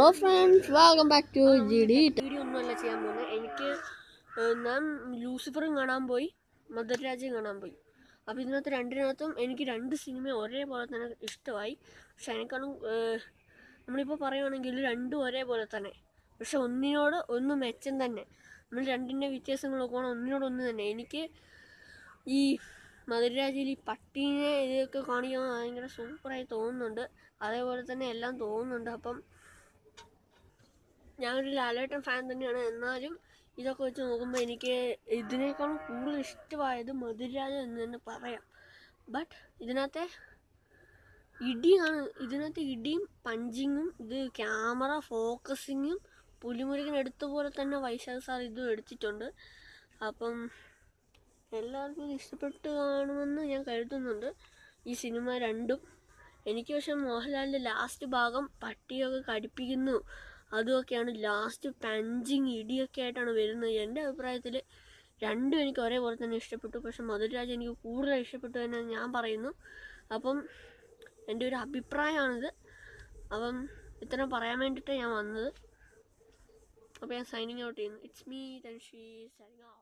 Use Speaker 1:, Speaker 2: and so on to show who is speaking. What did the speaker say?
Speaker 1: friends welcome back to G D
Speaker 2: video ഒന്നുമല്ല ചെയ്യാൻ പോകുന്നത് എനിക്ക് ഏഹ്, ഞാൻ ലൂസിഫറും കാണാൻ പോയി മദർരാജ്യം കാണാൻ പോയി അപ്പോൾ ഇതിനകത്ത് രണ്ടിനകത്തും എനിക്ക് രണ്ട് സിനിമ ഒരേപോലെ തന്നെ ഇഷ്ടമായി പക്ഷെ അതിനേക്കാളും ഏഹ്, നമ്മളിപ്പോൾ പറയുവാണെങ്കിൽ രണ്ടും ഒരേപോലെ തന്നെ പക്ഷെ ഒന്നിനോട് ഒന്ന് മെച്ചം തന്നെ നമ്മൾ രണ്ടിൻ്റെ വ്യത്യാസങ്ങൾ നോക്കുവാണെങ്കിൽ ഒന്നിനോട് ഒന്ന് തന്നെ എനിക്ക് ഈ മധുരരാജയിൽ ഈ പട്ടീനെ ഇതൊക്കെ കാണിക്കാൻ ഭയങ്കര സൂപ്പറായി തോന്നുന്നുണ്ട് അതേപോലെ തന്നെ എല്ലാം തോന്നുന്നുണ്ട് അപ്പം ഞാനൊരു ലാലേട്ടൻ ഫാൻ തന്നെയാണ് എന്നാലും ഇതൊക്കെ വെച്ച് നോക്കുമ്പോൾ എനിക്ക് ഇതിനേക്കാളും കൂടുതൽ ഇഷ്ടമായത് മധുരരാജ എന്ന് തന്നെ പറയാം ബട്ട് ഇതിനകത്തെ ഇടിയാണ് ഇതിനകത്ത് ഇടിയും പഞ്ചിങ്ങും ഇത് ക്യാമറ ഫോക്കസിങ്ങും പുലിമുരുകൻ എടുത്ത പോലെ തന്നെ വൈശാഖ് സാർ ഇതും എടുത്തിട്ടുണ്ട് അപ്പം എല്ലാവർക്കും ഇത് ഇഷ്ടപ്പെട്ട് കാണുമെന്ന് ഞാൻ കരുതുന്നുണ്ട് ഈ സിനിമ രണ്ടും എനിക്ക് പക്ഷെ മോഹൻലാലിൻ്റെ ലാസ്റ്റ് ഭാഗം പട്ടിയൊക്കെ കടിപ്പിക്കുന്നു അതുമൊക്കെയാണ് ലാസ്റ്റ് പഞ്ചിങ് ഇടിയൊക്കെ ആയിട്ടാണ് വരുന്നത് എൻ്റെ അഭിപ്രായത്തിൽ രണ്ടും എനിക്ക് ഒരേപോലെ തന്നെ ഇഷ്ടപ്പെട്ടു പക്ഷെ മധുരരാജ് എനിക്ക് കൂടുതൽ ഇഷ്ടപ്പെട്ടു തന്നെ ഞാൻ പറയുന്നു അപ്പം എൻ്റെ ഒരു അഭിപ്രായമാണിത് അപ്പം ഇത്രയും പറയാൻ വേണ്ടിയിട്ട് ഞാൻ വന്നത് അപ്പോൾ ഞാൻ സൈനിങ് ഔട്ട് ചെയ്യുന്നു it's me Tanshi signing out